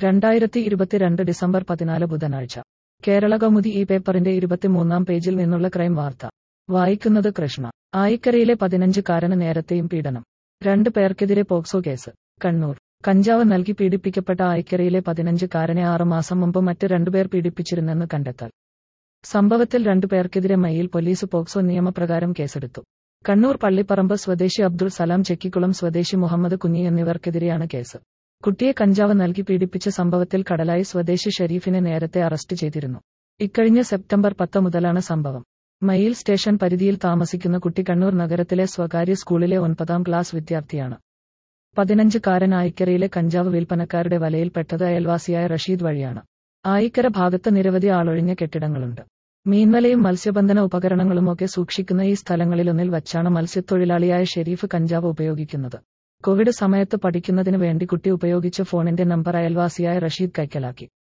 രണ്ടായിരത്തി ഇരുപത്തിരണ്ട് ഡിസംബർ പതിനാല് ബുധനാഴ്ച കേരള കൗമുദി ഈ പേപ്പറിന്റെ ഇരുപത്തിമൂന്നാം പേജിൽ നിന്നുള്ള ക്രൈം വാർത്ത വായിക്കുന്നത് കൃഷ്ണ ആയിക്കരയിലെ പതിനഞ്ചുകാരന് നേരത്തെയും പീഡനം രണ്ട് പേർക്കെതിരെ പോക്സോ കേസ് കണ്ണൂർ കഞ്ചാവ് നൽകി പീഡിപ്പിക്കപ്പെട്ട ആയിക്കരയിലെ പതിനഞ്ചുകാരനെ ആറുമാസം മുമ്പ് മറ്റ് രണ്ടുപേർ പീഡിപ്പിച്ചിരുന്നെന്ന് കണ്ടെത്തൽ സംഭവത്തിൽ രണ്ടുപേർക്കെതിരെ മയ്യിൽ പോലീസ് പോക്സോ നിയമപ്രകാരം കേസെടുത്തു കണ്ണൂർ പള്ളിപ്പറമ്പ് സ്വദേശി അബ്ദുൾ സലാം ചെക്കിക്കുളം സ്വദേശി മുഹമ്മദ് കുഞ്ഞി എന്നിവർക്കെതിരെയാണ് കേസ് കുട്ടിയെ കഞ്ചാവ് നൽകി പീഡിപ്പിച്ച സംഭവത്തിൽ കടലായി സ്വദേശി ഷെരീഫിനെ നേരത്തെ അറസ്റ്റ് ചെയ്തിരുന്നു ഇക്കഴിഞ്ഞ സെപ്റ്റംബർ പത്ത് മുതലാണ് സംഭവം മയിൽ സ്റ്റേഷൻ പരിധിയിൽ താമസിക്കുന്ന കുട്ടി കണ്ണൂർ നഗരത്തിലെ സ്വകാര്യ സ്കൂളിലെ ഒൻപതാം ക്ലാസ് വിദ്യാർത്ഥിയാണ് പതിനഞ്ചുകാരൻ ആയിക്കരയിലെ കഞ്ചാവ് വിൽപ്പനക്കാരുടെ വലയിൽപ്പെട്ടത് അയൽവാസിയായ റഷീദ് വഴിയാണ് ആയിക്കര ഭാഗത്ത് നിരവധി ആളൊഴിഞ്ഞ കെട്ടിടങ്ങളുണ്ട് മീൻവലയും മത്സ്യബന്ധന ഉപകരണങ്ങളുമൊക്കെ സൂക്ഷിക്കുന്ന ഈ സ്ഥലങ്ങളിലൊന്നിൽ വച്ചാണ് മത്സ്യത്തൊഴിലാളിയായ ഷെരീഫ് കഞ്ചാവ് ഉപയോഗിക്കുന്നത് കോവിഡ് സമയത്ത് പഠിക്കുന്നതിന് വേണ്ടി കുട്ടി ഉപയോഗിച്ച ഫോണിന്റെ നമ്പർ അയൽവാസിയായ റഷീദ് കൈക്കലാക്കി